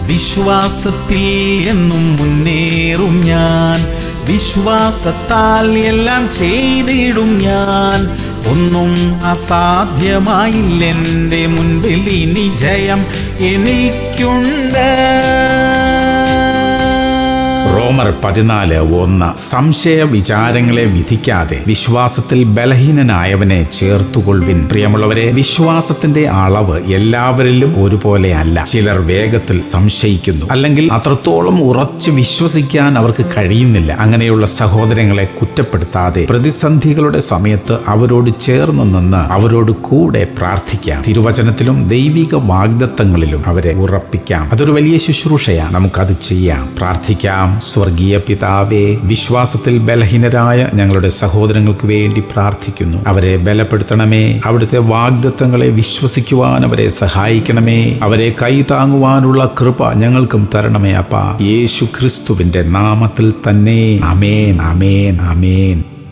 വിശ്വാസത്തിൽ എന്നും മുന്നേറും ഞാൻ വിശ്വാസത്താൽ എല്ലാം ചെയ്തിടും ഞാൻ ഒന്നും അസാധ്യമായില്ലെൻ്റെ മുൻപിൽ ഇനി ജയം എനിക്കുണ്ട് റോമർ പതിനാല് ഒന്ന് സംശയ വിചാരങ്ങളെ വിധിക്കാതെ വിശ്വാസത്തിൽ ബലഹീനനായവനെ ചേർത്തുകൊള്ളുവിൻ പ്രിയമുള്ളവരെ വിശ്വാസത്തിന്റെ അളവ് എല്ലാവരിലും ഒരുപോലെ അല്ല ചിലർ വേഗത്തിൽ സംശയിക്കുന്നു അല്ലെങ്കിൽ അത്രത്തോളം ഉറച്ചു വിശ്വസിക്കാൻ അവർക്ക് കഴിയുന്നില്ല അങ്ങനെയുള്ള സഹോദരങ്ങളെ കുറ്റപ്പെടുത്താതെ പ്രതിസന്ധികളുടെ സമയത്ത് അവരോട് ചേർന്ന് നിന്ന് അവരോട് കൂടെ പ്രാർത്ഥിക്കാം തിരുവചനത്തിലും ദൈവിക വാഗ്ദത്തങ്ങളിലും അവരെ ഉറപ്പിക്കാം അതൊരു വലിയ ശുശ്രൂഷയാണ് നമുക്കത് ചെയ്യാം പ്രാർത്ഥിക്കാം സ്വർഗീയ പിതാവേ വിശ്വാസത്തിൽ ബലഹീനരായ ഞങ്ങളുടെ സഹോദരങ്ങൾക്ക് വേണ്ടി പ്രാർത്ഥിക്കുന്നു അവരെ ബലപ്പെടുത്തണമേ അവിടുത്തെ വാഗ്ദത്തങ്ങളെ വിശ്വസിക്കുവാൻ അവരെ സഹായിക്കണമേ അവരെ കൈതാങ്ങുവാനുള്ള കൃപ ഞങ്ങൾക്കും തരണമേ അപ്പ യേശു ക്രിസ്തുവിന്റെ നാമത്തിൽ തന്നെ അമേൻ അമേൻ അമേൻ